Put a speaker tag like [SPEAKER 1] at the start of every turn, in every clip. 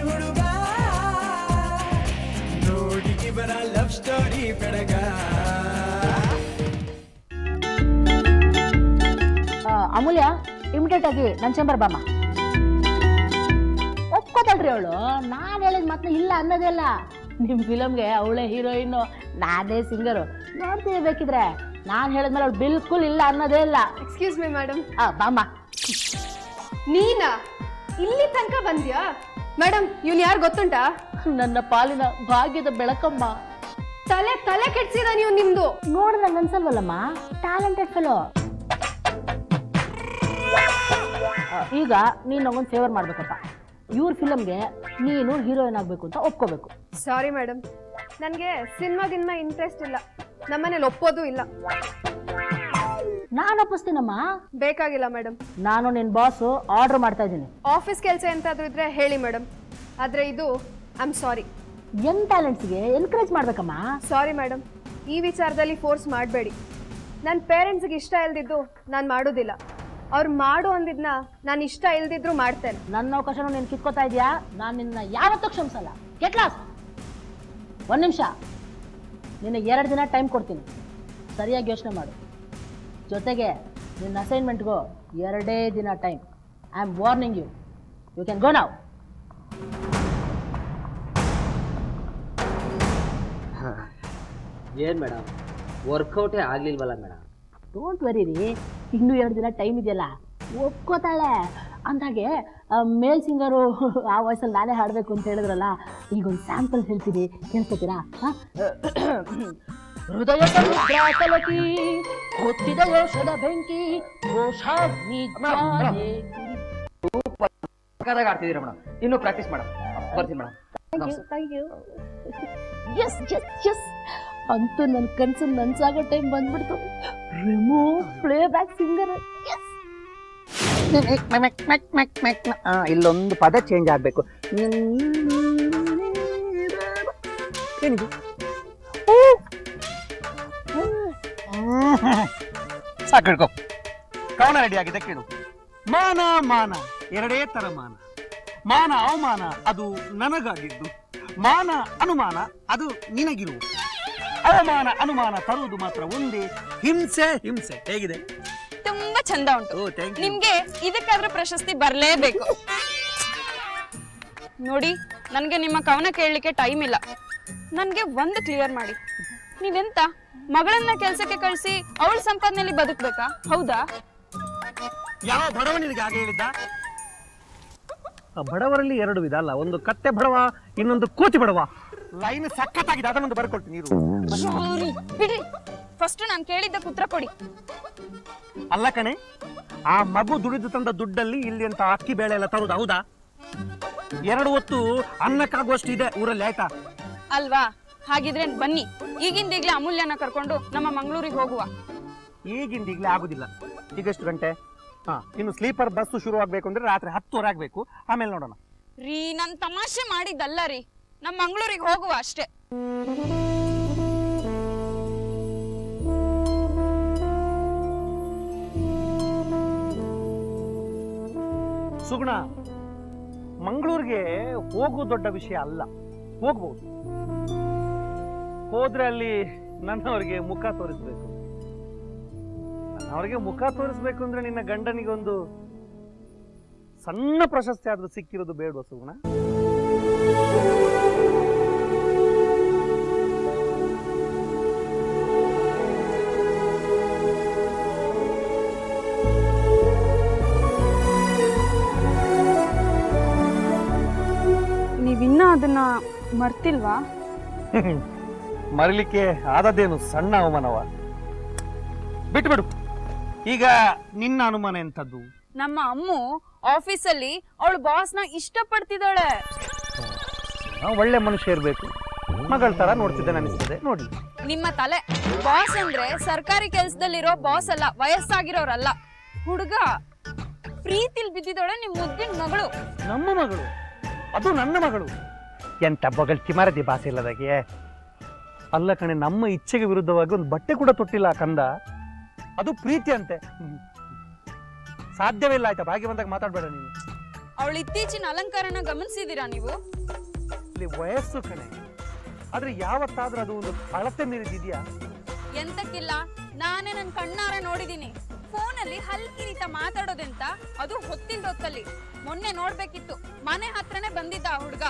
[SPEAKER 1] ಹುಡುಗ ನೋಡಿ ಇವರ ಲವ್ ಸ್ಟೋರಿ ಬೆಳಗ
[SPEAKER 2] ಆ, ಅಮೂಲ್ಯ ಇಮಿಡಿಯೇಟ್ ಆಗಿ ನನ್ನ ಚೇಂಬರ್ ಬಾಮ್ಮ ಒಪ್ಕೋತಾಳ್ರಿ ಅವಳು ನಾನು ಹೇಳಿದ ಮಾತನ್ನ ಇಲ್ಲ ಅನ್ನೋದೇ ಇಲ್ಲ ನಿಮ್ಮ ಫಿಲಮ್ಗೆ ಅವಳೇ ಹೀರೋಯಿನ್ನು ನಾನೇ ಸಿಂಗರು ನೋಡ್ತೀವಿ ಬೇಕಿದ್ರೆ ನಾನು ಹೇಳಿದ್ಮೇಲೆ ಅವಳು ಬಿಲ್ಕುಲ್ ಇಲ್ಲ ಅನ್ನೋದೇ ಇಲ್ಲ
[SPEAKER 3] ಎಕ್ಸ್ಕ್ಯೂಸ್ ಮಿ ಮೇಡಮ್
[SPEAKER 2] ಆ, ಬಾಮ್ಮ
[SPEAKER 3] ನೀನಾ ಇಲ್ಲಿ ತನಕ ಬಂದ್ಯಾ ಮೇಡಮ್ ಇವ್ನು ಯಾರು ಗೊತ್ತುಂಟಾ
[SPEAKER 2] ನನ್ನ ಪಾಲಿನ ಭಾಗ್ಯದ ಬೆಳಕಮ್ಮ
[SPEAKER 3] ತಲೆ ತಲೆ ಕೆಡ್ಸಿದ ನೀವು ನಿಮ್ದು
[SPEAKER 2] ನೋಡಿದ್ರೆ ಅನ್ಸಲ್ವಲ್ಲಮ್ಮ ಟ್ಯಾಲೆಂಟೆಡ್ ಫೆಲೋ ಈಗ ನೀನು ನಂಗೊಂದು ಫೇವರ್ ಮಾಡ್ಬೇಕಪ್ಪ ಇವ್ರ ಫಿಲಮ್ಗೆ ನೀನು ಹೀರೋಯಿನ್ ಆಗಬೇಕು ಅಂತ ಒಪ್ಕೋಬೇಕು
[SPEAKER 3] ಸಾರಿ ಮೇಡಮ್ ನನಗೆ ಸಿನಿಮಾ ಗಿನ್ಮಾ ಇಂಟ್ರೆಸ್ಟ್ ಇಲ್ಲ ನಮ್ಮನೇಲಿ ಒಪ್ಪೋದು ಇಲ್ಲ
[SPEAKER 2] ನಾನು ಒಪ್ಪಿಸ್ತೀನಮ್ಮ
[SPEAKER 3] ಬೇಕಾಗಿಲ್ಲ ಮೇಡಮ್
[SPEAKER 2] ನಾನು ನಿನ್ನ ಬಾಸು ಆರ್ಡರ್ ಮಾಡ್ತಾ ಇದ್ದೀನಿ
[SPEAKER 3] ಆಫೀಸ್ ಕೆಲಸ ಎಂತಾದ್ರೂ ಇದ್ರೆ ಹೇಳಿ ಮೇಡಮ್ ಆದರೆ ಇದು ಐ ಆಮ್ ಸಾರಿ
[SPEAKER 2] ಯಂಗ್ ಟ್ಯಾಲೆಂಟ್ಸ್ಗೆ ಎನ್ಕರೇಜ್ ಮಾಡ್ಬೇಕಮ್ಮ
[SPEAKER 3] ಸಾರಿ ಮೇಡಮ್ ಈ ವಿಚಾರದಲ್ಲಿ ಫೋರ್ಸ್ ಮಾಡಬೇಡಿ ನನ್ನ ಪೇರೆಂಟ್ಸ್ಗೆ ಇಷ್ಟ ಇಲ್ದಿದ್ದು ನಾನು ಮಾಡೋದಿಲ್ಲ ಅವ್ರು ಮಾಡು ಅಂದಿದ್ನ ನಾನು ಇಷ್ಟ ಇಲ್ದಿದ್ರು ಮಾಡ್ತೇನೆ
[SPEAKER 2] ನನ್ನ ಅವಕಾಶನೂ ನೀನು ಕಿತ್ಕೋತಾ ಇದೆಯಾ ನಾನು ನಿನ್ನ ಯಾವತ್ತೂ ಕ್ಷಮಿಸಲ್ಲ ಕೆಟ್ಲಾಸ್ ಒಂದು ನಿಮಿಷ ನಿನಗೆ ಎರಡು ದಿನ ಟೈಮ್ ಕೊಡ್ತೀನಿ ಸರಿಯಾಗಿ ಯೋಚನೆ ಮಾಡು ಜೊತೆಗೆ ನಿನ್ನ ಅಸೈನ್ಮೆಂಟ್ಗೂ ಎರಡೇ ದಿನ time I am warning you you can go ನಾವ್
[SPEAKER 4] ಏನು ಮೇಡಮ್ ವರ್ಕೌಟೇ ಆಗಲಿಲ್ವಲ್ಲ ಮೇಡಮ್
[SPEAKER 2] ಡೋಂಟ್ ವರಿ ರೀ ಇನ್ನೂ ಎರಡು ದಿನ ಟೈಮ್ ಇದೆಯಲ್ಲ ಒಪ್ಕೋತಾಳೆ ಅಂದಾಗೆ ಆ, ಮೇಲ್ ಸಿಂಗರು ಆ ವಾಯ್ಸಲ್ಲಿ ನಾನೇ ಹಾಡಬೇಕು ಅಂತ ಹೇಳಿದ್ರಲ್ಲ ಈಗ ಒಂದು ಸ್ಯಾಂಪಲ್ ಹೇಳ್ತೀನಿ ಕೇಳ್ಕೊತೀರಾ ಹಾ? ಹೃದಯ ಸಮುದ್ರಾತಲಕಿ ಹೊತ್ತಿದ ಯೋಷದ ಬೆಂಕಿ ಘೋಷಾಗ್ನಿ ಜ್ವಾಲೆ.
[SPEAKER 4] ಸಕ್ಕತ್ತಾಗಿ ಆಡ್ತಿದ್ದೀರಾ ಮೇಡಮ್ ಇನ್ನೂ ಪ್ರಾಕ್ಟೀಸ್ ಮೇಡಮ್ ಬರ್ತೀನಿ madam
[SPEAKER 2] Thank you. Yes, yes, yes. ಅಂತೂ ನನ್ನ ಕನ್ಸು ನನ್ಸಾಗೋ ಟೈಮ್ ಬಂದ್ಬಿಡ್ತು ರಿಮೋ ಪ್ಲೇ ಬ್ಯಾಕ್ ಸಿಂಗರ್
[SPEAKER 5] ಇಲ್ಲೊಂದು ಪದ ಚೇಂಜ್ ಆಗಬೇಕು ಏನಿದು ಸಾಕು ಹಿಡ್ಕೊ ಕವನ ರೆಡಿ ಆಗಿದೆ ಕೇಳು ಮಾನ ಮಾನ ಎರಡೇ ತರ ಮಾನ ಮಾನ ಅವಮಾನ ಅದು ನನಗಾಗಿದ್ದು ಮಾನ ಅನುಮಾನ ಅದು ನಿನಗಿರುವುದು ಅವಮಾನ ಅನುಮಾನ ತರುವುದು ಮಾತ್ರ ಒಂದೇ ಹಿಂಸೆ ಹಿಂಸೆ ಹೇಗಿದೆ
[SPEAKER 6] ತುಂಬಾ ಚಂದ ಉಂಟು
[SPEAKER 5] ಓ ಥ್ಯಾಂಕ್ ಯು
[SPEAKER 6] ನಿಮ್ಗೆ ಇದಕ್ಕಾದ್ರೂ ಪ್ರಶಸ್ತಿ ಬರ್ಲೇಬೇಕು ನೋಡಿ ನನ್ಗೆ ನಿಮ್ಮ ಕವನ ಕೇಳಲಿಕ್ಕೆ ಟೈಮ್ ಇಲ್ಲ ನನ್ಗೆ ಒಂದು ಕ್ಲಿಯರ್ ಮಾಡಿ ನೀವೆಂತ ಮಗಳನ್ನ ಕೆಲ್ಸಕ್ಕೆ ಕಳಿಸಿ ಅವಳ ಸಂಪಾದನೆಯಲ್ಲಿ ಬದುಕ್ಬೇಕಾ ಹೌದಾ
[SPEAKER 5] ಯಾವ ಬಡವ ನಿನಗೆ ಹಾಗೆ ಹೇಳಿದ್ದ ಆ ಬಡವರಲ್ಲಿ ಎರಡು ವಿಧ ಅಲ್ಲ ಒಂದು ಕತ್ತೆ ಬಡವ ಇನ್ನೊಂದು ಕೋತಿ ಬಡವ ಲೈನ್ ಸಖತ್ತಾಗಿದೆ ಅದನ್ನೊಂದು ಬರ್ಕೊಳ್ತೀನಿ ನೀರು
[SPEAKER 6] ಸಾರಿ, ಬಿಡ್ರಿ ಫಸ್ಟ್ ನಾನು ಕೇಳಿದ್ದ ಉತ್ತರ ಕೊಡಿ
[SPEAKER 5] ಅಲ್ಲ ಕಣೆ ಆ ಮಗು ದುಡಿದು ತಂದ ದುಡ್ಡಲ್ಲಿ ಇಲ್ಲಿ ಅಂತ ಅಕ್ಕಿ ಬೇಳೆ ಎಲ್ಲ ತರುದು ಹೌದಾ ಎರಡು ಹೊತ್ತು ಅನ್ನಕ್ಕಾಗುವಷ್ಟು ಇದೆ ಊರಲ್ಲಿ ಆಯ್ತಾ
[SPEAKER 6] ಅಲ್ವಾ ಹಾಗಿದ್ರೆ ಬನ್ನಿ ಈಗಿಂದೀಗ್ಲೇ ಅಮೂಲ್ಯನ ಕರ್ಕೊಂಡು ನಮ್ಮ ಮಂಗಳೂರಿಗೆ ಹೋಗುವ
[SPEAKER 5] ಈಗಿಂದ ಈಗಲೇ ಆಗುದಿಲ್ಲ ಈಗ ಎಷ್ಟು ಗಂಟೆ ಹಾ ಇನ್ನು ಸ್ಲೀಪರ್ ಬಸ್ ಶುರು ಆಗ್ಬೇಕು ಅಂದ್ರೆ ರಾತ್ರಿ ಹತ್ತುವರೆ ಆಗ್ಬೇಕು ಆಮೇಲೆ ನೋಡೋಣ
[SPEAKER 6] ರೀ ನನ್ ತಮಾಷೆ ಮಾಡಿದ್ದಲ್ಲ ರೀ ನಮ್ಮ ಮಂಗಳೂರಿಗೆ ಹೋಗುವ ಅಷ್ಟೇ
[SPEAKER 5] ಸುಗುಣ ಮಂಗಳೂರಿಗೆ ಹೋಗು ದೊಡ್ಡ ವಿಷಯ ಅಲ್ಲ ಹೋಗ್ಬೋದು ಹೋದ್ರೆ ಅಲ್ಲಿ ನನ್ನವರಿಗೆ ಮುಖ ತೋರಿಸ್ಬೇಕು ನನ್ನವರಿಗೆ ಮುಖ ತೋರಿಸ್ಬೇಕು ಅಂದ್ರೆ ನಿನ್ನ ಗಂಡನಿಗೊಂದು ಸಣ್ಣ ಪ್ರಶಸ್ತಿ ಆದ್ರೂ ಸಿಕ್ಕಿರೋದು ಬೇಡವಾ ಸುಗುಣ
[SPEAKER 6] ನೀವಿನ್ನ ಅದನ್ನ ಮರ್ತಿಲ್ವಾ
[SPEAKER 5] ಮರಿಲಿಕ್ಕೆ ಆದದ್ದೇನು ಸಣ್ಣ ಅವಮಾನವ ಬಿಟ್ಟು ಬಿಡು ಈಗ ನಿನ್ನ ಅನುಮಾನ ಎಂಥದ್ದು
[SPEAKER 6] ನಮ್ಮ ಅಮ್ಮು ಆಫೀಸಲ್ಲಿ ಅವಳು ಬಾಸ್ನ ಇಷ್ಟಪಡ್ತಿದ್ದಾಳೆ
[SPEAKER 5] ಆ, ಒಳ್ಳೆ ಮನುಷ್ಯ ಇರಬೇಕು ಮಗಳ ತರ ನೋಡ್ತಿದ್ದೇನೆ ಅನಿಸ್ತದೆ ನೋಡಿ
[SPEAKER 6] ನಿಮ್ಮ ತಲೆ ಬಾಸ್ ಅಂದ್ರೆ ಸರ್ಕಾರಿ ಕೆಲ್ಸದಲ್ಲಿರೋ ಬಾಸ್ ಅಲ್ಲ ವಯಸ್ಸಾಗಿರೋರಲ್ಲ ಹುಡುಗ ಪ್ರೀತಿಲ್ ಬಿದ್ದಿದ್ದಾಳೆ ನಿಮ್ ಮುದ್ದಿನ ಮಗಳು
[SPEAKER 5] ನಮ್ಮ ಮಗಳು ಅದು ನನ್ನ ಮಗಳು ಎಂತ ಬಗಲ್ ಚಿಮಾರದಿ ಭಾಷೆ ಇಲ್ಲದಾಗೆ ಅಲ್ಲ ಕಣೆ ನಮ್ಮ ಇಚ್ಛೆಗೆ ವಿರುದ್ಧವಾಗಿ ಒಂದು ಬಟ್ಟೆ ಕೂಡ ತೊಟ್ಟಿಲ್ಲ ಆ ಕಂದ ಅದು ಪ್ರೀತಿ ಅಂತೆ ಹ್ಮ್. ಸಾಧ್ಯವಿಲ್ಲ ಆಯ್ತಾ ಬಾಗಿ ಬಂದಾಗ ಮಾತಾಡ್ಬೇಡ ನೀನು
[SPEAKER 6] ಅವಳ ಇತ್ತೀಚಿನ ಅಲಂಕಾರನ ಗಮನಿಸಿದೀರಾ ನೀವು
[SPEAKER 5] ಇಲ್ಲಿ ವಯಸ್ಸು ಕಣೆ ಆದ್ರೆ ಯಾವತ್ತಾದ್ರೂ ಅದು ಒಂದು ಅಳತೆ ಮೀರಿದೆಯಾ
[SPEAKER 6] ಎಂತಕ್ಕಿಲ್ಲ ನಾನೇ ನನ್ನ ಕಣ್ಣಾರೆ ನೋಡಿದೀನಿ ಫೋನಲ್ಲಿ ಹಲ್ಕಿರಿತ ಮಾತಾಡೋದೆಂತ ಅದು ಹೊತ್ತಿಲ್ದ ಹೊತ್ತಲ್ಲಿ ಮೊನ್ನೆ ನೋಡ್ಬೇಕಿತ್ತು ಮನೆ ಹತ್ರನೇ ಬಂದಿದ್ದ ಆ ಹುಡ್ಗ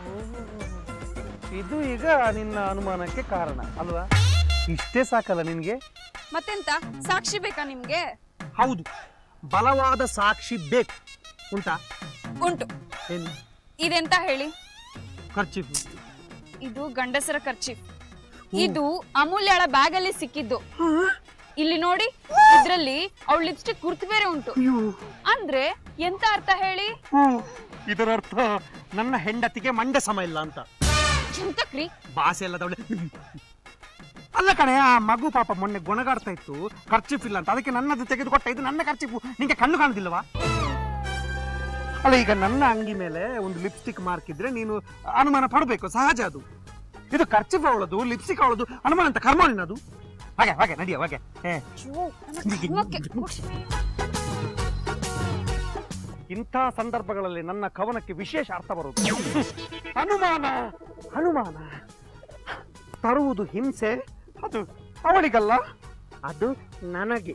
[SPEAKER 5] ಇದು ಈಗ ನಿನ್ನ ಅನುಮಾನಕ್ಕೆ ಕಾರಣ ಅಲ್ವಾ ಇಷ್ಟೇ ಸಾಕಲ್ಲ ನಿನ್ಗೆ
[SPEAKER 6] ಮತ್ತೆಂತ ಸಾಕ್ಷಿ ಬೇಕಾ ನಿಮ್ಗೆ
[SPEAKER 5] ಹೌದು ಬಲವಾದ ಸಾಕ್ಷಿ ಬೇಕು ಉಂಟಾ
[SPEAKER 6] ಉಂಟು
[SPEAKER 5] ಏನು
[SPEAKER 6] ಇದೆಂತ ಹೇಳಿ
[SPEAKER 5] ಖರ್ಚು
[SPEAKER 6] ಇದು ಗಂಡಸರ ಖರ್ಚಿ ಇದು ಅಮೂಲ್ಯಳ ಬ್ಯಾಗ್ ಅಲ್ಲಿ ಸಿಕ್ಕಿದ್ದು ಇಲ್ಲಿ ನೋಡಿ ಇದ್ರಲ್ಲಿ ಅವಳ ಲಿಪ್ಸ್ಟಿಕ್ ಗುರ್ತು ಬೇರೆ ಉಂಟು ಅಂದ್ರೆ ಎಂತ ಅರ್ಥ ಹೇಳಿ
[SPEAKER 5] ಇದರ ಅರ್ಥ ನನ್ನ ಹೆಂಡತಿಗೆ ಮಂಡೆ ಸಮ ಇಲ್ಲ ಅಂತ
[SPEAKER 6] ಎಂತಕ್ರಿ
[SPEAKER 5] ಭಾಷೆ ಎಲ್ಲ ತಗೊಳ್ಳಿ ಅಲ್ಲ ಕಣೆ ಆ ಮಗು ಪಾಪ ಮೊನ್ನೆ ಗೊಣಗಾಡ್ತಾ ಇತ್ತು ಖರ್ಚಿಫ್ ಇಲ್ಲ ಅಂತ ಅದಕ್ಕೆ ನನ್ನದು ತೆಗೆದುಕೊಟ್ಟ ಇದು ನನ್ನ ಖರ್ಚಿಫು ನಿಂಗೆ ಕಣ್ಣು ಕಾಣುದಿಲ್ಲವಾ ಅಲ್ಲ ಈಗ ನನ್ನ ಅಂಗಿ ಮೇಲೆ ಒಂದು ಲಿಪ್ಸ್ಟಿಕ್ ಮಾರ್ಕ್ ಇದ್ರೆ ನೀನು ಅನುಮಾನ ಪಡಬೇಕು ಸಹಜ ಅದು ಇದು ಖರ್ಚಿಫ್ ಅವಳದು ಲಿಪ್ಸ್ಟಿಕ್ ಅವಳದು ಅನುಮಾನ ಅಂತ ಕರ್ಮ ನಿನ್ನದು ಹಾಗೆ ಹಾಗೆ ನಡಿಯ ಹಾಗೆ ಏ. ಇಂಥ ಸಂದರ್ಭಗಳಲ್ಲಿ ನನ್ನ ಕವನಕ್ಕೆ ವಿಶೇಷ ಅರ್ಥ ಬರುವುದು ಅನುಮಾನ ಅನುಮಾನ ತರುವುದು ಹಿಂಸೆ ಅದು ಅವಳಿಗಲ್ಲ ಅದು ನನಗೆ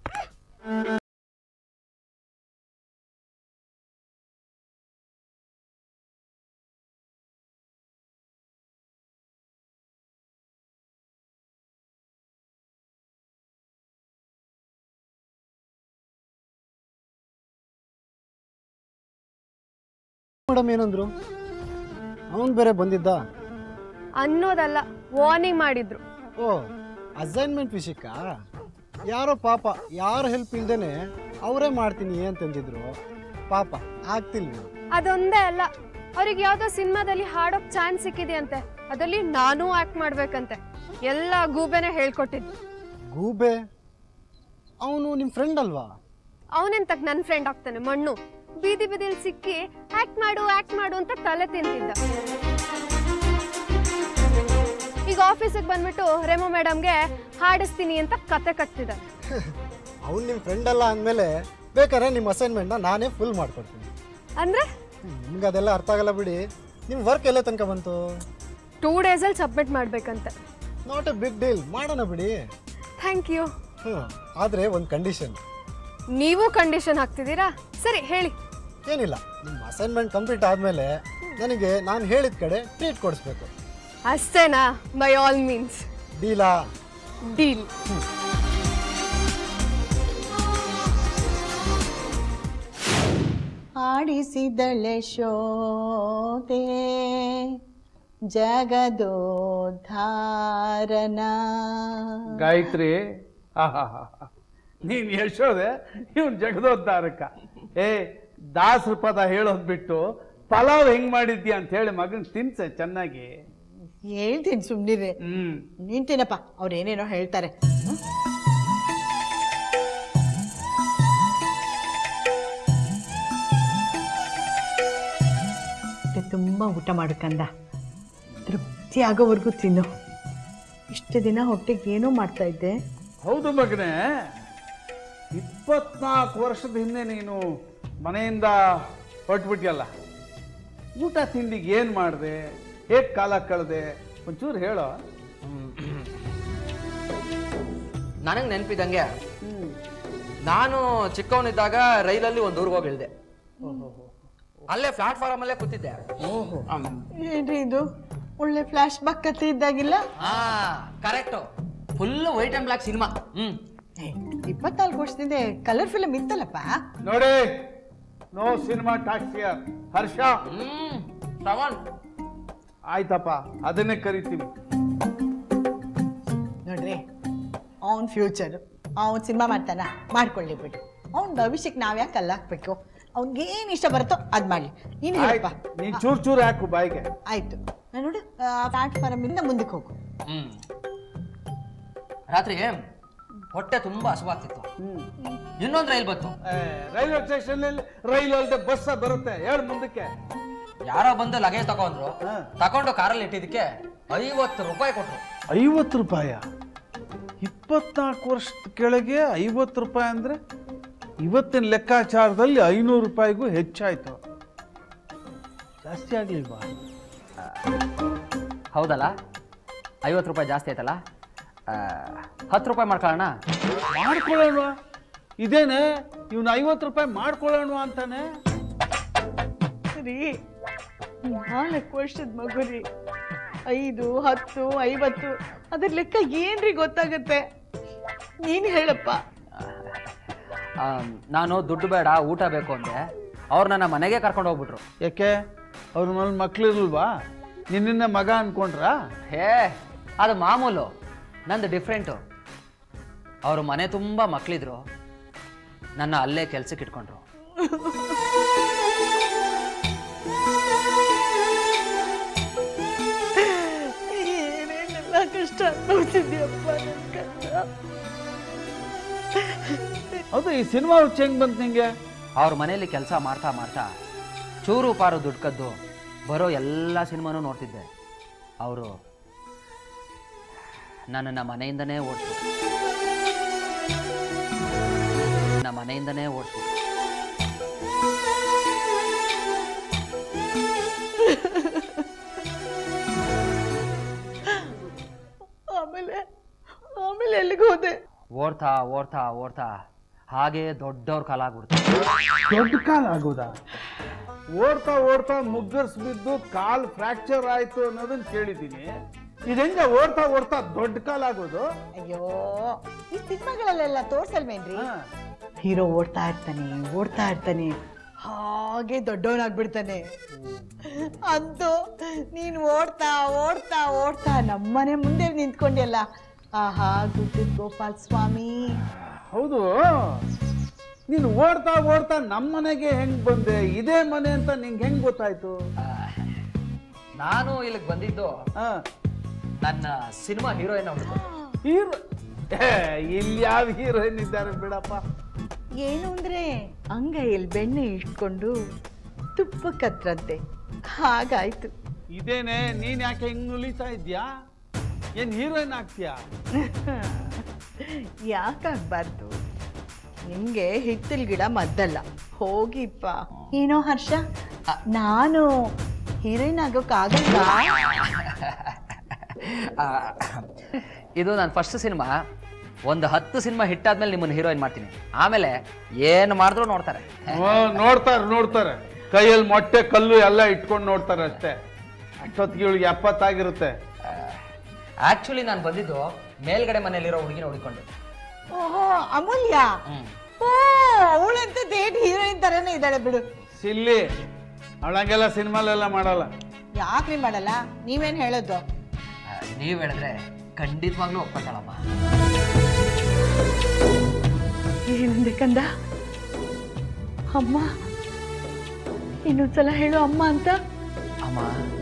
[SPEAKER 7] ಮೇಡಮ್ ಏನಂದ್ರು ಅವನು ಬೇರೆ ಬಂದಿದ್ದ
[SPEAKER 3] ಅನ್ನೋದಲ್ಲ ವಾರ್ನಿಂಗ್ ಮಾಡಿದ್ರು
[SPEAKER 7] ಓ ಅಸೈನ್ಮೆಂಟ್ ವಿಷಯಕ್ಕ ಯಾರೋ ಪಾಪ ಯಾರು ಹೆಲ್ಪ್ ಇಲ್ದೇನೆ ಅವರೇ ಮಾಡ್ತೀನಿ ಅಂತಂದಿದ್ರು ಪಾಪ ಆಗ್ತಿಲ್ಲ
[SPEAKER 3] ಅದೊಂದೇ ಅಲ್ಲ ಅವ್ರಿಗೆ ಯಾವ್ದೋ ಸಿನಿಮಾದಲ್ಲಿ ಹಾಡೋಕ್ ಚಾನ್ಸ್ ಸಿಕ್ಕಿದೆ ಅಂತೆ ಅದರಲ್ಲಿ ನಾನೂ ಆಕ್ಟ್ ಮಾಡ್ಬೇಕಂತೆ ಎಲ್ಲ ಗೂಬೆನೆ ಹೇಳ್ಕೊಟ್ಟಿದ್ದು
[SPEAKER 7] ಗೂಬೆ ಅವನು ನಿಮ್ಮ ಫ್ರೆಂಡ್ ಅಲ್ವಾ
[SPEAKER 3] ಅವನೆಂತಕ್ ನನ್ನ ಫ್ರೆಂಡ್ ಆಗ್ತಾನೆ ಮಣ್ಣು ಬೀದಿ ಬೀದಿಲಿ ಸಿಕ್ಕಿ ಆಕ್ಟ್ ಮಾಡು ಆಕ್ಟ್ ಮಾಡು ಅಂತ ತಲೆ ತಿಂತಿದ್ದ ಈಗ ಆಫೀಸಿಗೆ ಬಂದ್ಬಿಟ್ಟು ರೆಮೋ ಮೇಡಮ್ಗೆ ಹಾಡಿಸ್ತೀನಿ ಅಂತ ಕತೆ ಕಟ್ತಿದ್ದ
[SPEAKER 7] ಅವ್ನು ನಿಮ್ಮ ಫ್ರೆಂಡ್ ಅಲ್ಲ ಅಂದಮೇಲೆ ಬೇಕಾದ್ರೆ ನಿಮ್ಮ ಅಸೈನ್ಮೆಂಟ್ನ ನಾನೇ ಫುಲ್ ಮಾಡ್ಕೊಡ್ತೀನಿ
[SPEAKER 3] ಅಂದ್ರೆ
[SPEAKER 7] ನಿಮ್ಗೆ ಅದೆಲ್ಲ ಅರ್ಥ ಆಗಲ್ಲ ಬಿಡಿ ನಿಮ್ಮ ವರ್ಕ್ ಎಲ್ಲ ತನಕ ಬಂತು
[SPEAKER 3] ಟೂ ಡೇಸಲ್ಲಿ ಸಬ್ಮಿಟ್ ಮಾಡ್ಬೇಕಂತೆ
[SPEAKER 7] ನಾಟ್ ಎ ಬಿಗ್ ಡೀಲ್ ಮಾಡೋಣ ಬಿಡಿ
[SPEAKER 3] ಥ್ಯಾಂಕ್ ಯು
[SPEAKER 7] ಹ್ಞೂ ಆದರೆ ಒಂದು ಕಂಡೀಷನ್
[SPEAKER 3] ನೀವು ಕಂಡೀಷನ್ ಹಾಕ್ತಿದ್ದೀರಾ ಸರಿ ಹೇಳಿ
[SPEAKER 7] ಏನಿಲ್ಲ ನಿಮ್ಮ ಅಸೈನ್ಮೆಂಟ್ ಕಂಪ್ಲೀಟ್ ಆದಮೇಲೆ ನನಗೆ ನಾನು ಹೇಳಿದ ಕಡೆ ಟ್ರೀಟ್ ಕೊಡಿಸ್ಬೇಕು
[SPEAKER 3] ಅಷ್ಟೇನಾ ಬೈ ಆಲ್ ಮೀನ್ಸ್
[SPEAKER 7] ಡೀಲಾ
[SPEAKER 3] ಡೀಲ್
[SPEAKER 2] ಆಡಿಸಿದಳೆ ಶೋತೆ ಜಗದೋದ್ಧಾರನ
[SPEAKER 8] ಗಾಯತ್ರಿ ನೀನ್ ಯಶೋದೆ ಇವನ್ ಜಗದೋದ್ಧಾರಕ ಏ ದಾಸರ ಪದ ಹೇಳೋದ್ ಬಿಟ್ಟು ಪಲಾವ್ ಹೆಂಗ್ ಮಾಡಿದ್ಯಾ ಅಂತ ಹೇಳಿ ಮಗನ್ ತಿನ್ಸೆ ಚೆನ್ನಾಗಿ
[SPEAKER 2] ಹೇಳ್ತೀನಿ ಸುಮ್ನಿರಿ
[SPEAKER 8] ಹ್ಮ್
[SPEAKER 2] ನಿಂತೀನಪ್ಪ ಅವ್ರು ಏನೇನೋ ಹೇಳ್ತಾರೆ ಹೊಟ್ಟೆ ತುಂಬ ಊಟ ಮಾಡ್ಕಂದ ತೃಪ್ತಿ ಆಗೋವರೆಗೂ ತಿನ್ನು ಇಷ್ಟು ದಿನ ಹೊಟ್ಟೆಗೆ ಏನೋ ಮಾಡ್ತಾ ಇದ್ದೆ
[SPEAKER 8] ಹೌದು ಮಗನೇ ಇಪ್ಪತ್ನಾಲ್ಕು ವರ್ಷದ ಹಿಂದೆ ನೀನು ಮನೆಯಿಂದ ಹೊರಟ್ಬಿಟ್ಯಲ್ಲ ಊಟ ತಿಂಡಿಗೆ ಏನು ಮಾಡಿದೆ ಹೇಗೆ ಕಾಲ ಕಳೆದೆ ಒಂಚೂರು ಹೇಳೋ
[SPEAKER 4] ನನಗೆ ನೆನಪಿದಂಗೆ ನಾನು ಚಿಕ್ಕವನಿದ್ದಾಗ ರೈಲಲ್ಲಿ ಒಂದು ಊರಿಗೆ ಹೋಗಿ ಇಳ್ದೆ ಅಲ್ಲೇ ಪ್ಲಾಟ್ಫಾರ್ಮ್ ಅಲ್ಲೇ ಕೂತಿದ್ದೆ
[SPEAKER 2] ಏನ್ರಿ ಇದು ಒಳ್ಳೆ ಫ್ಲಾಶ್ ಬ್ಯಾಕ್ ಕತೆ ಇದ್ದಾಗಿಲ್ಲ
[SPEAKER 4] ಹಾ correct full white and black cinema ಹ್ಮ್
[SPEAKER 2] ಇಪ್ಪತ್ನಾಲ್ಕು ವರ್ಷದಿಂದ ಕಲರ್ ಫಿಲಮ್ ಇತ್ತಲ್ಲಪ್ಪ
[SPEAKER 8] ನೋಡಿ ನೋ ಸಿನಿಮಾ ಟಾಕ್ಸಿಯರ್ ಹರ್ಷ
[SPEAKER 4] ಹ್ಮ್ ಶ್ರವಣ್
[SPEAKER 8] ಆಯ್ತಪ್ಪ ಅದನ್ನೇ ಕರಿತೀವಿ
[SPEAKER 2] ನೋಡ್ರಿ ಅವನ್ ಫ್ಯೂಚರ್ ಅವನ್ ಸಿನಿಮಾ ಮಾಡ್ತಾನ ಮಾಡ್ಕೊಳ್ಳಿ ಬಿಡಿ ಅವ್ನ ಭವಿಷ್ಯಕ್ಕೆ ನಾವ್ ಯಾಕೆ ಕಲ್ಲು ಹಾಕ್ಬೇಕು ಅವ್ನಿಗೆ ಏನು ಇಷ್ಟ ಬರುತ್ತೋ ಅದ್ ಮಾಡ್ಲಿ ನೀನು ಹೇಳಪ್ಪ
[SPEAKER 8] ಆಯ್ತು ನೀನ್ ಚೂರ್ ಚೂರ್ ಹಾಕು ಬಾಯಿಗೆ
[SPEAKER 2] ಆಯ್ತು ನಾನ್ ನೋಡು ಪ್ಲಾಟ್ಫಾರ್ಮ್ ಇಂದ ಮುಂದಕ್ಕೆ ಹೋಗು
[SPEAKER 4] ಹ್ಮ್ ರಾತ್ರಿ ಹೊಟ್ಟೆ ತುಂಬಾ ಹಸುವಾಗ್ತಿತ್ತು ಇನ್ನೊಂದು ರೈಲ್ ಬಂತು
[SPEAKER 8] ರೈಲ್ವೆ ಸ್ಟೇಷನ್ ರೈಲ್ ಅಲ್ಲದೆ ಬಸ್ ಬರುತ್ತೆ ಹೇಳು ಮುಂದಕ್ಕೆ
[SPEAKER 4] ಯಾರೋ ಬಂದು ಲಗೇಜ್ ತಗೊಂಡ್ರು
[SPEAKER 8] ಹಾ.
[SPEAKER 4] ತಗೊಂಡು ಕಾರಲ್ಲಿ ಇಟ್ಟಿದ್ದಕ್ಕೆ ಐವತ್ತು ರೂಪಾಯಿ ಕೊಟ್ರು
[SPEAKER 8] ಐವತ್ತು ರೂಪಾಯ ಇಪ್ಪತ್ನಾಲ್ಕು ವರ್ಷದ ಕೆಳಗೆ ಐವತ್ತು ರೂಪಾಯಿ ಅಂದ್ರೆ ಇವತ್ತಿನ ಲೆಕ್ಕಾಚಾರದಲ್ಲಿ ಐನೂರು ರೂಪಾಯಿಗೂ ಹೆಚ್ಚಾಯ್ತು ಜಾಸ್ತಿ ಆಗ್ಲಿಲ್ವಾ
[SPEAKER 4] ಹೌದಲ್ಲ ಐವತ್ತು ರೂಪಾಯಿ ಜಾಸ್ತಿ ಆಯ್ತಲ್ಲ ಆ, ಹತ್ತು ರೂಪಾಯಿ ಮಾಡ್ಕೊಳ್ಳೋಣ
[SPEAKER 8] ಮಾಡ್ಕೊಳ್ಳೋಣ ಇದೇನೆ ಇವನು ಐವತ್ತು ರೂಪಾಯಿ ಮಾಡ್ಕೊಳ್ಳೋಣ ಅಂತಾನೆ
[SPEAKER 9] ರೀ ನಾಲ್ಕು ವರ್ಷದ ಮಗು ರೀ ಐದು ಹತ್ತು ಐವತ್ತು ಅದ್ರ ಲೆಕ್ಕ ಏನ್ರಿ ಗೊತ್ತಾಗತ್ತೆ ನೀನ್ ಹೇಳಪ್ಪ
[SPEAKER 4] ಆ, ನಾನು ದುಡ್ಡು ಬೇಡ ಊಟ ಬೇಕು ಅಂದೆ ಅವ್ರು ನನ್ನ ಮನೆಗೆ ಕರ್ಕೊಂಡು ಹೋಗ್ಬಿಟ್ರು
[SPEAKER 8] ಯಾಕೆ ಅವ್ರ ಮನೇಲಿ ಮಕ್ಳಿರಲ್ವಾ ನಿನ್ನ ಮಗ ಅನ್ಕೊಂಡ್ರಾ
[SPEAKER 4] ಹೇ ಅದು ಮಾಮೂಲು ನಂದು ಡಿಫ್ರೆಂಟು ಅವರು ಮನೆ ತುಂಬ ಮಕ್ಕಳಿದ್ರು ನನ್ನ ಅಲ್ಲೇ ಕೆಲ್ಸಕ್ಕೆ ಇಟ್ಕೊಂಡ್ರು
[SPEAKER 9] ಏನೇನೆಲ್ಲ ಕಷ್ಟ ಅನುಭವಿಸಿದ್ಯಪ್ಪ ನನ್ ಕಂದ
[SPEAKER 8] ಹೌದು ಈ ಸಿನಿಮಾ ಹುಚ್ಚ ಹೆಂಗ್ ಬಂತು ನಿಂಗೆ
[SPEAKER 4] ಅವ್ರ ಮನೆಯಲ್ಲಿ ಕೆಲಸ ಮಾಡ್ತಾ ಮಾಡ್ತಾ ಚೂರು ಪಾರು ದುಡ್ಡು ಕದ್ದು ಬರೋ ಎಲ್ಲ ಸಿನಿಮಾನೂ ನೋಡ್ತಿದ್ದೆ ಅವರು ನನ್ನನ್ನು ಮನೆಯಿಂದನೇ ಓಡಿಸ್ಬಿಟ್ರು ನನ್ನ ಮನೆಯಿಂದನೇ ಓಡಿಸ್ಬಿಟ್ರು
[SPEAKER 9] ಆಮೇಲೆ ಆಮೇಲೆ ಎಲ್ಲಿಗೆ ಹೋದೆ
[SPEAKER 4] ಓಡ್ತಾ ಓಡ್ತಾ ಓಡ್ತಾ ಹಾಗೆ ದೊಡ್ಡವ್ರ ಕಾಲ ಆಗ್ಬಿಡ್ತು
[SPEAKER 8] ದೊಡ್ಡ ಕಾಲ್ ಆಗೋದಾ ಓಡ್ತಾ ಓಡ್ತಾ ಮುಗ್ಗರ್ಸ್ ಬಿದ್ದು ಕಾಲ್ ಫ್ರಾಕ್ಚರ್ ಆಯ್ತು ಅನ್ನೋದನ್ನ ಕೇಳಿದ್ದೀನಿ ಇದೆಂಗ ಓಡ್ತಾ ಓಡ್ತಾ ದೊಡ್ಡ ಕಾಲ್ ಆಗೋದು
[SPEAKER 9] ಅಯ್ಯೋ ಈ ಸಿನಿಮಾಗಳಲ್ಲೆಲ್ಲ ತೋರ್ಸಲ್ವೇನ್ರಿ
[SPEAKER 8] ಹಾ.
[SPEAKER 9] ಹೀರೋ ಓಡ್ತಾ ಇರ್ತಾನೆ ಓಡ್ತಾ ಇರ್ತಾನೆ ಹಾಗೆ ದೊಡ್ಡವನಾಗ್ಬಿಡ್ತಾನೆ ಅಂತೂ ನೀನು ಓಡ್ತಾ ಓಡ್ತಾ ಓಡ್ತಾ ನಮ್ಮನೆ ಮುಂದೆ ನಿಂತ್ಕೊಂಡ್ಯಲ್ಲ ಆಹಾ ಗುಡ್ಡ ಗೋಪಾಲ್ ಸ್ವಾಮಿ
[SPEAKER 8] ಹೌದು ನೀನು ಓಡ್ತಾ ಓಡ್ತಾ ನಮ್ಮ ಮನೆಗೆ ಹೆಂಗ್ ಬಂದೆ ಇದೇ ಮನೆ ಅಂತ ನಿಂಗೆ ಹೆಂಗ್ ಗೊತ್ತಾಯ್ತು
[SPEAKER 4] ನಾನು ಇಲ್ಲಿಗೆ ಬಂದಿದ್ದು
[SPEAKER 8] ಹಾ
[SPEAKER 4] ನನ್ನ ಸಿನಿಮಾ ಹೀರೋಯಿನ್
[SPEAKER 8] ಹೀರೋ ಇಲ್ಲಿ ಯಾವ ಹೀರೋಯಿನ್ ಇದ್ದಾರೆ ಬಿಡಪ್ಪ
[SPEAKER 9] ಏನು ಅಂದ್ರೆ ಅಂಗೈಯಲ್ಲಿ ಬೆಣ್ಣೆ ಇಟ್ಕೊಂಡು ತುಪ್ಪ ಕತ್ರಂತೆ ಹಾಗಾಯ್ತು
[SPEAKER 8] ಇದೇನೆ ನೀನ್ ಯಾಕೆ ಹೆಂಗ್ ನುಲಿತಾ ಇದ್ಯಾ ಏನ್ ಹೀರೋಯಿನ್ ಆಗ್ತೀಯಾ
[SPEAKER 9] ಯಾಕಾಗ್ಬಾರ್ದು ನಿಮ್ಗೆ ಹಿತ್ತಲ್ ಗಿಡ ಮದ್ದಲ್ಲ ಹೋಗಿಪ್ಪ ಏನೋ ಹರ್ಷ ನಾನು ಹೀರೋಯಿನ್ ಆಗೋಕ್ಕಾಗಲ್ವಾ
[SPEAKER 4] ಇದು ನನ್ನ ಫಸ್ಟ್ ಸಿನಿಮಾ ಒಂದು ಹತ್ತು ಸಿನಿಮಾ ಹಿಟ್ ಆದ್ಮೇಲೆ ನಿಮ್ಮನ್ನ ಹೀರೋಯಿನ್ ಮಾಡ್ತೀನಿ ಆಮೇಲೆ ಏನು ಮಾಡಿದ್ರು ನೋಡ್ತಾರೆ
[SPEAKER 8] ನೋಡ್ತಾರೆ ನೋಡ್ತಾರೆ ಕೈಯಲ್ಲಿ ಮೊಟ್ಟೆ ಕಲ್ಲು ಎಲ್ಲ ಇಟ್ಕೊಂಡು ನೋಡ್ತಾರೆ ಅಷ್ಟೇ ಅಷ್ಟೊತ್ತಿಗೆ ಇವಳಿಗೆ ಎಪ್ಪತ್ತಾಗಿರುತ್ತೆ
[SPEAKER 4] ಆಕ್ಚುಲಿ ನಾನು ಬಂದಿದ್ದು ಮೇಲ್ಗಡೆ ಮನೆಯಲ್ಲಿರೋ ಹುಡುಗಿನ ಹುಡುಕೊಂಡು
[SPEAKER 9] ಓಹೋ ಅಮೂಲ್ಯ ಓ ಅವಳಂತ ದೇಟ್ ಹೀರೋಯಿನ್ ತರನೇ ಇದ್ದಾಳೆ ಬಿಡು
[SPEAKER 8] ಸಿಲ್ಲಿ ಅವಳಂಗೆಲ್ಲ ಸಿನಿಮಾಲೆಲ್ಲ ಮಾಡಲ್ಲ
[SPEAKER 9] ಯಾಕ್ರಿ ಮಾಡಲ್ಲ ನೀವೇನ್ ಹೇಳೋದು
[SPEAKER 4] ನೀವು ಹೇಳಿದ್ರೆ ಖಂಡಿತವಾಗ್ಲೂ ಒಪ್ಕೊತಾಳಮ್ಮ
[SPEAKER 9] ಏನಂದೆ ಕಂದ ಅಮ್ಮ ಇನ್ನೊಂದ್ಸಲ ಹೇಳು ಅಮ್ಮ ಅಂತ
[SPEAKER 4] ಅಮ್ಮ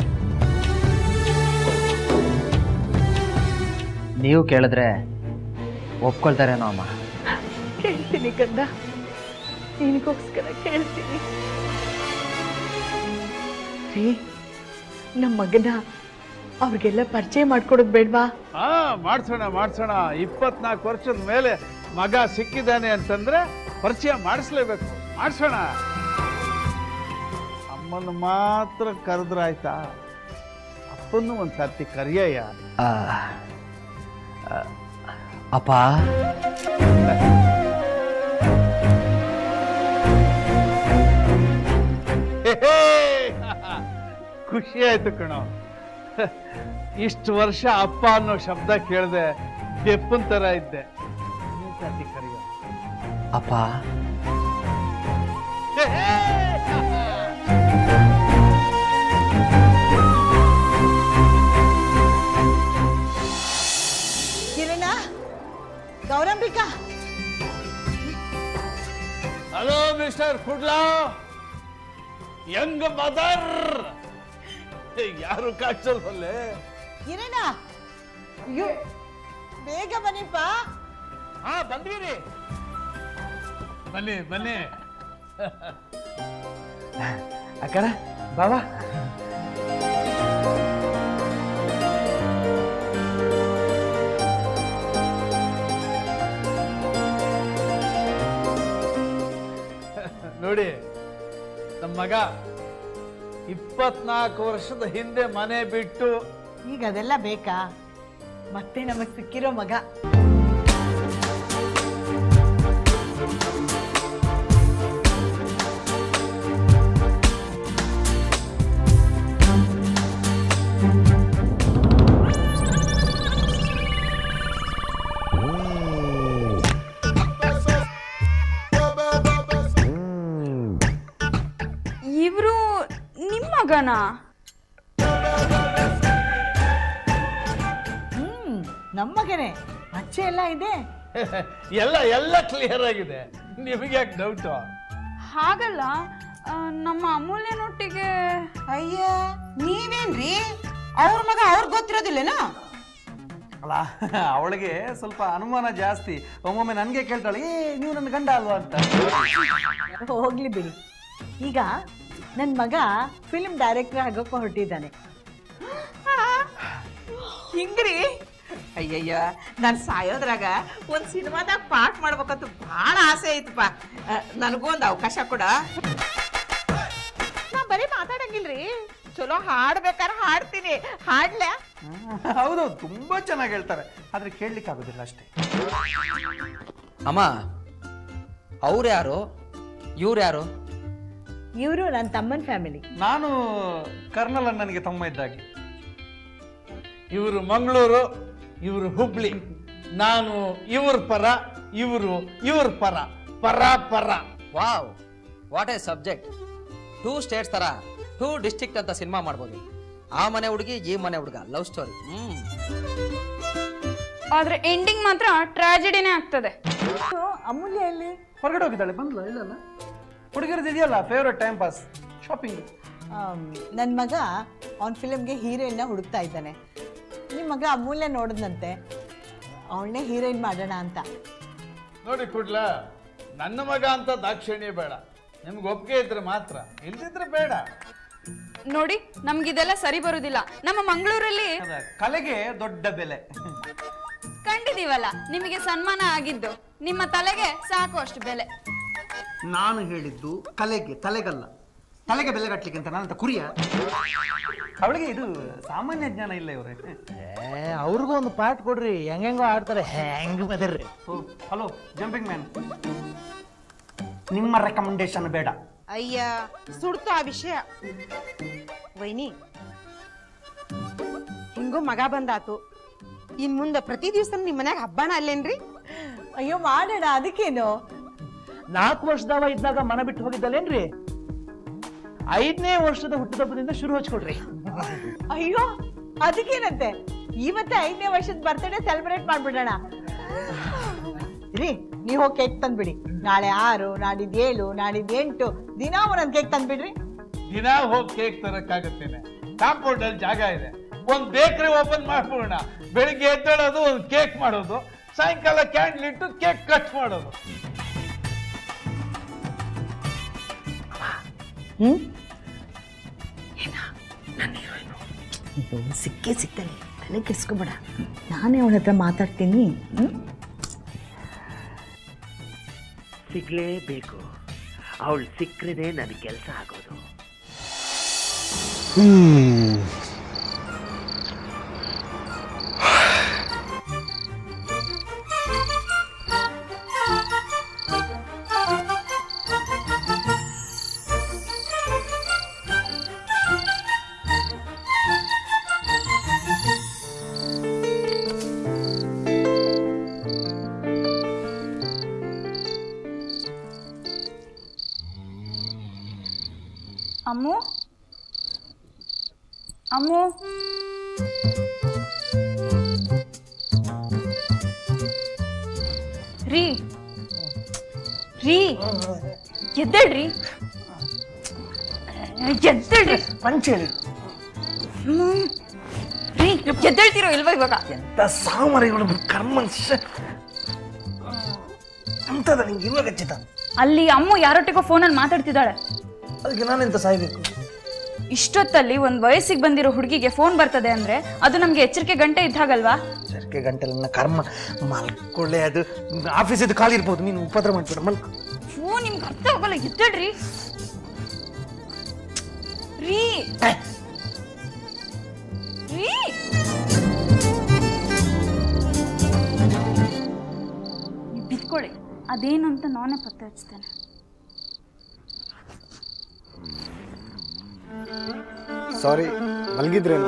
[SPEAKER 4] ನೀವು ಕೇಳಿದ್ರೆ ಒಪ್ಕೊಳ್ತಾರೇನೋ ಅಮ್ಮ
[SPEAKER 9] ಕೇಳ್ತೀನಿ ಕಂದ ನಿನಗೋಸ್ಕರ ಕೇಳ್ತೀನಿ ರೀ ನಮ್ಮ ಮಗನ ಅವ್ರಿಗೆಲ್ಲ ಪರಿಚಯ ಮಾಡ್ಕೊಡೋದು ಬೇಡ್ವಾ
[SPEAKER 8] ಹಾ ಮಾಡ್ಸೋಣ ಮಾಡ್ಸೋಣ ಇಪ್ಪತ್ನಾಲ್ಕು ವರ್ಷದ ಮೇಲೆ ಮಗ ಸಿಕ್ಕಿದ್ದಾನೆ ಅಂತಂದ್ರೆ ಪರಿಚಯ ಮಾಡಿಸ್ಲೇಬೇಕು ಮಾಡ್ಸೋಣ ಅಮ್ಮನ ಮಾತ್ರ ಕರೆದ್ರಾಯ್ತಾ ಅಪ್ಪನ್ನು ಒಂದ್ ಸರ್ತಿ ಕರಿಯಯ್ಯ
[SPEAKER 4] ಆ, ಆ, ಅಪ್ಪ
[SPEAKER 8] ಹೇ, ಖುಷಿ ಆಯ್ತು ಕಣೋ ಇಷ್ಟು ವರ್ಷ ಅಪ್ಪ ಅನ್ನೋ ಶಬ್ದ ಕೇಳ್ದೆ ಬೆಪ್ಪನ್ ತರ ಇದ್ದೆ ಇನ್ನೊಂದ್ ಸರ್ತಿ ಕರಿಯ
[SPEAKER 4] ಅಪ್ಪ
[SPEAKER 9] ಕಿರಣ ಗೌರಂಬಿಕಾ
[SPEAKER 8] ಹಲೋ ಮಿಸ್ಟರ್ ಕುಡ್ಲಾ ಯಂಗ್ ಮದರ್ ಯಾರು ಕಾಣಿಸಲ್ವಲ್ಲೇ
[SPEAKER 9] ಕಿರಣ ಅಯ್ಯೋ ಬೇಗ ಬನ್ನಿಪ್ಪ
[SPEAKER 8] ಹಾ ಬಂದ್ವಿ ಬನ್ನಿ ಬನ್ನಿ
[SPEAKER 4] ಅಕ್ಕರ ಬಾಬಾ
[SPEAKER 8] ನೋಡಿ ನಮ್ಮ ಮಗ ಇಪ್ಪತ್ನಾಲ್ಕು ವರ್ಷದ ಹಿಂದೆ ಮನೆ ಬಿಟ್ಟು
[SPEAKER 9] ಈಗ ಅದೆಲ್ಲ ಬೇಕಾ ಮತ್ತೆ ನಮಗ್ ಸಿಕ್ಕಿರೋ ಮಗ
[SPEAKER 6] ಇವರು ನಿಮ್ಮ ಮಗನಾ
[SPEAKER 9] ಹ್ಮ್ ನಮ್ಮ ಮಗನೇ ಮಚ್ಚೆ ಎಲ್ಲ ಇದೆ
[SPEAKER 8] ಎಲ್ಲ ಎಲ್ಲ ಕ್ಲಿಯರ್ ಆಗಿದೆ ನಿಮಗೆ ಯಾಕೆ ಡೌಟು
[SPEAKER 6] ಹಾಗಲ್ಲ ಆ, ನಮ್ಮ ಅಮೂಲ್ಯನೊಟ್ಟಿಗೆ
[SPEAKER 10] ಅಯ್ಯ ನೀವೇನ್ರಿ ಅವ್ರ ಮಗ ಅವ್ರಿಗೆ ಗೊತ್ತಿರೋದಿಲ್ಲನಾ
[SPEAKER 5] ಅಲ್ಲ ಅವಳಿಗೆ ಸ್ವಲ್ಪ ಅನುಮಾನ ಜಾಸ್ತಿ ಒಮ್ಮೊಮ್ಮೆ ನನಗೆ ಕೇಳ್ತಾಳೆ ಏ ನೀವು ನನ್ನ ಗಂಡ ಅಲ್ವಾ ಅಂತ
[SPEAKER 9] ಹೋಗ್ಲಿ ಬಿಡಿ ಈಗ ನನ್ನ ಮಗ ಫಿಲ್ಮ್ ಡೈರೆಕ್ಟರ್ ಆಗೋಕೆ ಹೊರಟಿದ್ದಾನೆ
[SPEAKER 10] ಹಿಂಗ್ರಿ ಅಯ್ಯಯ್ಯ ನಾನು ಸಾಯೋದ್ರಾಗ ಒಂದ್ ಸಿನಿಮಾದಾಗ ಪಾಠ ಮಾಡ್ಬೇಕಂತ ಭಾಳ ಆಸೆ ಐತಪ್ಪ ನನಗೂ ಒಂದು ಅವಕಾಶ ಕೊಡ ನಾ ಬರೀ ಮಾತಾಡಂಗಿಲ್ರಿ ಚಲೋ ಹಾಡ್ಬೇಕಾದ್ರೆ ಹಾಡ್ತೀನಿ ಹಾಡ್ಲ್ಯಾ
[SPEAKER 5] ಹೌದೌದು ತುಂಬಾ ಚೆನ್ನಾಗಿ ಹೇಳ್ತಾರೆ ಆದ್ರೆ ಕೇಳಲಿಕ್ಕೆ ಆಗೋದಿಲ್ಲ ಅಷ್ಟೇ
[SPEAKER 4] ಅಮ್ಮ ಅವ್ರು ಯಾರು ಇವ್ರು ಯಾರು
[SPEAKER 9] ಇವರು ನನ್ನ ತಮ್ಮನ ಫ್ಯಾಮಿಲಿ
[SPEAKER 5] ನಾನು ಕರ್ನಲ್ ನನಗೆ ತಮ್ಮ ಇದ್ದಾಗೆ
[SPEAKER 8] ಇವರು ಮಂಗಳೂರು ಇವರು ಹುಬ್ಳಿ ನಾನು ಇವ್ರ ಪರ ಇವರು ಇವ್ರ ಪರ ಪರ ಪರ
[SPEAKER 4] wow what a subject two states ತರ ಟೂ ಡಿಸ್ಟ್ರಿಕ್ಟ್ ಅಂತ ಸಿನಿಮಾ ಮಾಡ್ಬೋದು ಆ ಮನೆ ಹುಡುಗಿ ಈ ಮನೆ ಹುಡುಗ ಲವ್ ಸ್ಟೋರಿ ಹ್ಮ್
[SPEAKER 6] ಆದ್ರೆ ಎಂಡಿಂಗ್ ಮಾತ್ರ ಟ್ರಾಜಿಡಿನೇ ಆಗ್ತದೆ
[SPEAKER 9] ಅಮೂಲ್ಯ ಎಲ್ಲಿ
[SPEAKER 5] ಹೊರಗಡೆ ಹೋಗಿದ್ದಾಳೆ ಬಂದ್ಲ ಇಲ್ಲಲ್ಲ ಹುಡುಗಿರದ್ದು ಇದೆಯಲ್ಲ ಫೇವ್ರೆಟ್ ಟೈಮ್ ಪಾಸ್ ಶಾಪಿಂಗ್
[SPEAKER 9] ನನ್ನ ಮಗ ಅವನ ಫಿಲಮ್ಗೆ ಹೀರೋಯಿನ್ನ ಹುಡುಕ್ತಾ ಇದ್ದಾನೆ ನಿಮ್ಮ ಮಗ ಅಮೂಲ್ಯ ನೋಡಿದ್ನಂತೆ ಅವಳನ್ನೇ ಹೀರೋಯಿನ್ ಮಾಡೋಣ ಅಂತ
[SPEAKER 8] ನೋಡಿ ಕುಡ್ಲ ನನ್ನ ಮಗ ಅಂತ ದಾಕ್ಷಿಣ್ಯ ಬೇಡ ನಿಮ್ಗೆ ಒಪ್ಪಿಗೆ ಇದ್ರೆ ಮಾತ್ರ ಇಲ್ದಿದ್ರೆ ಬೇಡ
[SPEAKER 6] ನೋಡಿ ನಮ್ಗಿದೆಲ್ಲ ಸರಿ ಬರುದಿಲ್ಲ ನಮ್ಮ ಮಂಗಳೂರಲ್ಲಿ
[SPEAKER 5] ಕಲೆಗೆ ದೊಡ್ಡ ಬೆಲೆ
[SPEAKER 6] ಕಂಡಿದೀವಲ್ಲ ನಿಮಗೆ ಸನ್ಮಾನ ಆಗಿದ್ದು ನಿಮ್ಮ ತಲೆಗೆ ಸಾಕು ಅಷ್ಟು ಬೆಲೆ
[SPEAKER 5] ನಾನು ಹೇಳಿದ್ದು ಕಲೆಗೆ ತಲೆಗಲ್ಲ ತಲೆಗೆ ಬೆಲೆ ಕಟ್ಲಿಕ್ಕೆ ಅಂತ ನಾನಂತ ಕುರಿಯ ಅವಳಿಗೆ ಇದು ಸಾಮಾನ್ಯ ಜ್ಞಾನ ಇಲ್ಲ ಇವರೇ
[SPEAKER 11] ಅವ್ರಿಗೂ ಒಂದು ಪಾಠ ಕೊಡ್ರಿ ಹೆಂಗೆಂಗೋ ಆಡ್ತಾರೆ ಹೆಂಗ್ ಬದರ್ರಿ
[SPEAKER 5] ಹಲೋ ಜಂಪಿಂಗ್ ಮ್ಯಾನ್ ನಿಮ್ಮ ರೆಕಮೆಂಡೇಶನ್ ಬೇಡ
[SPEAKER 10] ಅಯ್ಯ ಸುಡ್ತು ಆ ವಿಷಯ ವೈನಿ ಹಿಂಗೂ ಮಗ ಬಂದಾತು ಇನ್ ಮುಂದೆ ಪ್ರತಿ ದಿವಸ ನಿಮ್ಮ ಮನ್ಯಾಗ ಹಬ್ಬನ ಅಲ್ಲೇನ್ರಿ
[SPEAKER 9] ಅಯ್ಯೋ ಮಾಡೋಣ ಅದಕ್ಕೇನು
[SPEAKER 11] ನಾಲ್ಕು ವರ್ಷದವ ಇದ್ದಾಗ ಮನ ಬಿಟ್ಟು ಹೋಗಿದ್ದಲ್ಲೇನ್ರಿ ಐದನೇ ವರ್ಷದ ಹುಟ್ಟಿದಬ್ಬದಿಂದ ಶುರು ಹಚ್ಕೊಡ್ರಿ
[SPEAKER 9] ಅಯ್ಯೋ ಅದಕ್ಕೇನಂತೆ ಇವತ್ತೇ ಐದನೇ ವರ್ಷದ ಬರ್ತ್ಡೇ ಸೆಲೆಬ್ರೇಟ್ ಮಾಡ್ಬಿಡೋಣ ರೀ ನೀವು ಹೋಗಿ ಕೇಕ್ ತಂದ್ಬಿಡಿ ನಾಳೆ ಆರು ನಾಡಿದ್ದು ಏಳು ನಾಡಿದ್ದು ಎಂಟು ದಿನ ಒಂದೊಂದು ಕೇಕ್ ತಂದ್ಬಿಡ್ರಿ
[SPEAKER 8] ದಿನ ಹೋಗಿ ಕೇಕ್ ತರಕ್ಕಾಗತ್ತೇನೆ ಕಾಂಪೌಂಡ್ ಅಲ್ಲಿ ಜಾಗ ಇದೆ ಒಂದ್ ಬೇಕರಿ ಓಪನ್ ಮಾಡ್ಬಿಡೋಣ ಬೆಳಿಗ್ಗೆ ಎದ್ದೇಳೋದು ಒಂದು ಕೇಕ್ ಮಾಡೋದು ಸಾಯಂಕಾಲ ಕ್ಯಾಂಡಲ್ ಇಟ್ಟು ಕೇಕ್ ಕಟ್ ಮಾಡೋದು
[SPEAKER 9] ಹ್ಮ್
[SPEAKER 12] ಇದು ಸಿಕ್ಕೇ ಸಿಗ್ತಾನೆ ತಲೆ ಕೆಡ್ಸ್ಕೊಬೇಡ ನಾನೇ ಅವಳ ಹತ್ರ ಮಾತಾಡ್ತೀನಿ ಹ್ಮ್
[SPEAKER 11] ಸಿಗ್ಲೇಬೇಕು ಅವಳು ಸಿಕ್ಕರೆ ನನ್ನ ಕೆಲಸ ಆಗೋದು
[SPEAKER 6] ಅಮ್ಮು ಅಮ್ಮು ರೀ ರೀ ಎದ್ದೇಳ್ರಿ ಎದ್ದೇಳ್ರಿ
[SPEAKER 11] ಪಂಚೇಳಿ
[SPEAKER 6] ಹ್ಮ್. ರೀ ಎದ್ದೇಳ್ತಿರೋ ಇಲ್ವಾ ಇವಾಗ
[SPEAKER 11] ಎಂತ ಸಾಮರಿಗಳು ಕರ್ಮ ಅಂತದ ನಿಂಗೆ ಇವಾಗ ಚಿತ
[SPEAKER 6] ಅಲ್ಲಿ ಅಮ್ಮು ಯಾರೊಟ್ಟಿಗೋ ಫೋನಲ್ಲಿ ಮಾತಾಡ್ತಿದ್ದಾಳೆ
[SPEAKER 11] ಅದಕ್ಕೆ ನಾನೆಂತ ಸಾಯ್ಬೇಕು
[SPEAKER 6] ಇಷ್ಟೊತ್ತಲ್ಲಿ ಒಂದ್ ವಯಸ್ಸಿಗೆ ಬಂದಿರೋ ಹುಡುಗಿಗೆ ಫೋನ್ ಬರ್ತದೆ ಅಂದ್ರೆ ಅದು ನಮ್ಗೆ ಎಚ್ಚರಿಕೆ ಗಂಟೆ ಇದ್ದಾಗಲ್ವಾ
[SPEAKER 11] ಚರ್ಕೆ ಗಂಟೆ ನನ್ನ ಕರ್ಮ ಮಲ್ಕೊಳ್ಳೆ ಅದು ಆಫೀಸ್ ಇದು ಖಾಲಿ ಇರ್ಬೋದು ನೀನು ಉಪದ್ರ ಮಾಡ್ಬೇಡ ಮಲ್ಕೊ
[SPEAKER 6] ಫೋನ್ ನಿಮ್ಗೆ ಅರ್ಥ ಆಗಲ್ಲ ಎದ್ದೇಳ್ರಿ ರೀ ರೀ
[SPEAKER 13] ನೀವು ಬಿದ್ಕೊಳ್ಳಿ ಅದೇನು ಅಂತ ನಾನೇ ಪತ್ತೆ ಹಚ್ತೇನೆ
[SPEAKER 7] ಸಾರಿ ಮಲಗಿದ್ರೇನು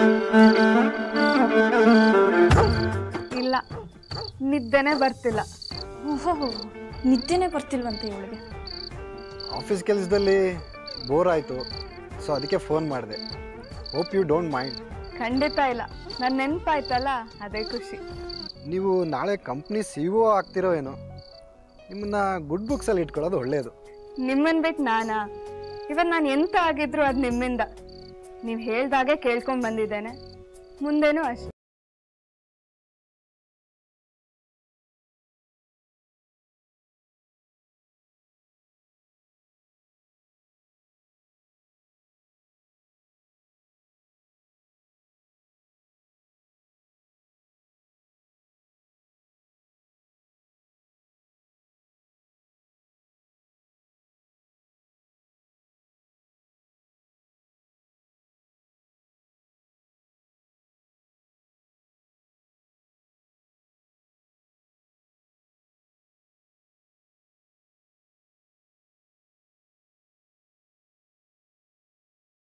[SPEAKER 3] ಇಲ್ಲ ನಿದ್ದೆನೇ ಬರ್ತಿಲ್ಲ
[SPEAKER 13] ಓಹೋ ನಿದ್ದೆನೇ ಬರ್ತಿಲ್ವಂತೆ ಇವಳಿಗೆ
[SPEAKER 7] ಆಫೀಸ್ ಕೆಲಸದಲ್ಲಿ ಬೋರ್ ಆಯಿತು ಸೊ ಅದಕ್ಕೆ ಫೋನ್ ಮಾಡಿದೆ ಹೋಪ್ ಯು ಡೋಂಟ್ ಮೈಂಡ್
[SPEAKER 3] ಖಂಡಿತ ಇಲ್ಲ ನನ್ನ ನೆನಪಾಯ್ತಲ್ಲ ಅದೇ ಖುಷಿ
[SPEAKER 7] ನೀವು ನಾಳೆ ಕಂಪ್ನಿ ಸಿ ಒ ಆಗ್ತಿರೋ ಏನೋ ನಿಮ್ಮನ್ನ ಗುಡ್ ಬುಕ್ಸಲ್ಲಿ ಇಟ್ಕೊಳ್ಳೋದು ಒಳ್ಳೆಯದು
[SPEAKER 3] ನಿಮ್ಮನ್ ಬಿಟ್ಟು ನಾನಾ ಇವತ್ತು ನಾನು ಎಂತ ಆಗಿದ್ರು ಅದು ನಿಮ್ಮಿಂದ ನೀವು ಹೇಳ್ದಾಗೆ ಕೇಳ್ಕೊಂಡ್ ಬಂದಿದ್ದೇನೆ ಮುಂದೇನೂ ಅಷ್ಟೇ